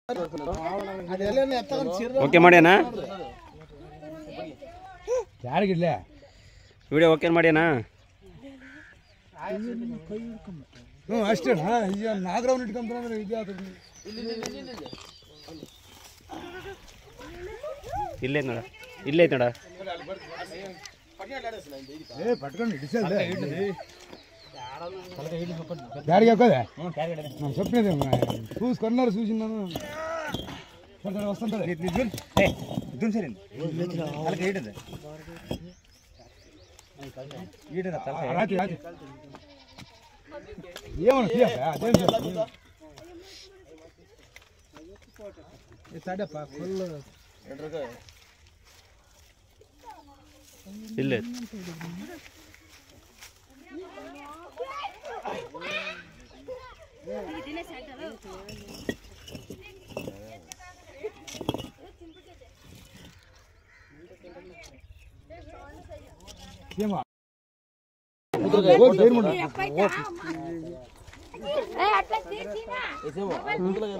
Okay ಮಾಡ್ಯಾನ ಯಾರಿಗಿಡ್ಲೆ video okay ಮಾಡ್ಯಾನ ಹ್ಞೂ ಅಷ್ಟೇ ಈಗ ನಾಗರವ್ನ ಇಟ್ಕೊಂಡ್ರೆ ಇದೆ ಅದು ಇಲ್ಲೇ ನೋಡ ಇಲ್ಲೇ ಐತೆ ನೋಡ ಏ ಪಟ್ಕೊಂಡು ಹಿಡಿಸಲ್ಲ ಯಾರಿಗೆ ಹಾಕೋದೆ ನಾನು ಸ್ವಪ್ನ ಸೂಸ್ ಕನ್ನಡ ಸೂಸಿ ನಾನು ವಸ್ತಂತದೆ ಆಯ್ತು ಆಯ್ತು ಏಮನ ಅದೇನು ತಡಪ್ಪ ಫುಲ್ ಇಲ್ಲೇ ಏಮ ಹೋಗಿ ಏನು ಮಾಡು Eh, atas sini, Nak.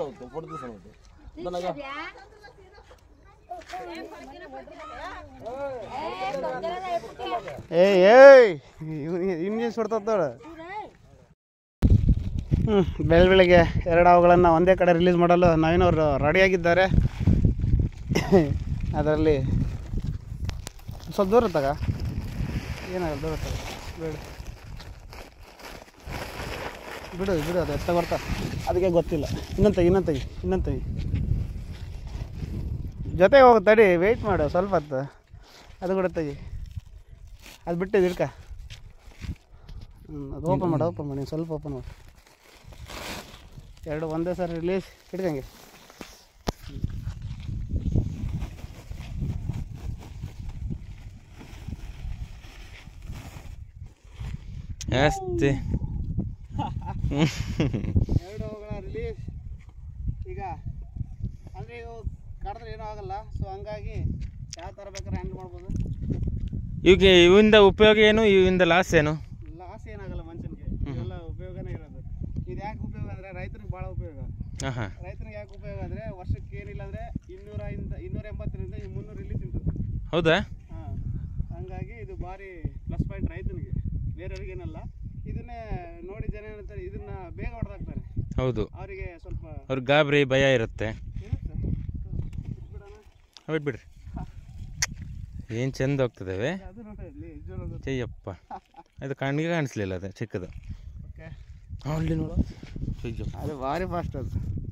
Eh, pelajaran air putih. ಏಯ್ ಏಯ್ ಇಂಜಿನ್ ಸುಡ್ತದ ಹ್ಞೂ ಬೆಳ ಬೆಳಗ್ಗೆ ಎರಡು ಅವುಗಳನ್ನು ಒಂದೇ ಕಡೆ ರಿಲೀಸ್ ಮಾಡಲು ನವೀನವರು ರೆಡಿಯಾಗಿದ್ದಾರೆ ಅದರಲ್ಲಿ ಸ್ವಲ್ಪ ದೂರ ತಗ ಏನಾಗಲ್ಲ ದೂರ ತಗ ಬೇಡ ಬಿಡು ಬಿಡು ಅದು ಎತ್ತ ಬರ್ತಾ ಅದಕ್ಕೆ ಗೊತ್ತಿಲ್ಲ ಇನ್ನೊಂದು ತೆಗಿ ಇನ್ನೊಂದು ತೆಗಿ ಇನ್ನೊಂದು ತೆಗಿ ಜೊತೆಗೆ ಹೋಗು ತಡಿ ವೆಯ್ಟ್ ಮಾಡು ಸ್ವಲ್ಪ ಹೊತ್ತು ಅದು ಕೂಡ ತೆಗಿ ಅದು ಬಿಟ್ಟಿದ್ದು ಇಡ್ಕ ಹ್ಞೂ ಅದು ಓಪನ್ ಮಾಡು ಓಪನ್ ಮಾಡಿ ಸ್ವಲ್ಪ ಓಪನ್ ಮಾಡು ಎರಡು ಒಂದೇ ಸರಿ ರಿಲೀಸ್ ಹಿಡ್ಕಂಗೆ ಅಷ್ಟೇ ಎರಡು ಅವುಗಳ ರಿಲೀಸ್ ಈಗ ಅಂದರೆ ಇವು ಕಡಿದ್ರೆ ಏನೂ ಆಗಲ್ಲ ಸೊ ಹಂಗಾಗಿ ಯಾವ ಥರ ಬೇಕಾದ್ರೆ ಹ್ಯಾಂಡಲ್ ಮಾಡ್ಬೋದು ಇವಕ್ಕೆ ಇವಿಂದ ಉಪಯೋಗ ಏನು ಇವಿಂದ ಲಾಸ್ ಏನು ಲಾಸ್ ಏನಾಗಲ್ಲ ಮನುಷ್ಯನಿಗೆ ಇದೆಲ್ಲ ಉಪಯೋಗನೇ ಇರೋದು ಇದು ಯಾಕೆ ಉಪಯೋಗ ಅಂದರೆ ರೈತರಿಗೆ ಭಾಳ ಉಪಯೋಗ ಹಾಂ ಹಾಂ ರೈತರಿಗೆ ಯಾಕೆ ಉಪಯೋಗ ಅಂದರೆ ವರ್ಷಕ್ಕೆ ಏನಿಲ್ಲ ಅಂದರೆ ಇನ್ನೂರಿಂದ ಇನ್ನೂರ ಎಂಬತ್ತರಿಂದ ಈ ಮುನ್ನೂರು ಇಲ್ಲಿ ತಿಂತದೆ ಹೌದಾ ಹಾಂ ಹಂಗಾಗಿ ಇದು ಭಾರಿ ಪ್ಲಸ್ ಪಾಯಿಂಟ್ ರೈತನಿಗೆ ಬೇರೆಯವ್ರಿಗೇನಲ್ಲ ಇದನ್ನೇ ನೋಡಿ ಜನ ಏನಂತಾರೆ ಇದನ್ನ ಬೇಗ ಹೊಡೆದಾಕ್ತಾರೆ ಹೌದು ಅವರಿಗೆ ಸ್ವಲ್ಪ ಅವ್ರಿಗೆ ಗಾಬರಿ ಭಯ ಇರುತ್ತೆ ಇರುತ್ತೆ ಬಿಟ್ಬಿಡೋಣ ಬಿಟ್ಬಿಡ್ರಿ ಏನು ಚಂದ ಹೋಗ್ತದೇವೆ ಅದು ನೋಡಿ ಇಲ್ಲಿ ಜೋರಾಗಿ ಚೆಯ್ಯಪ್ಪ ಅದು ಕಣ್ಣಿಗೆ ಕಾಣಿಸ್ಲಿಲ್ಲ ಅದು ಚಿಕ್ಕದು ಓಕೆ ಅಲ್ಲಿ ನೋಡು ಚೆಯ್ಯಪ್ಪ ಅದು ಭಾರಿ ಫಾಸ್ಟ್ ಅದು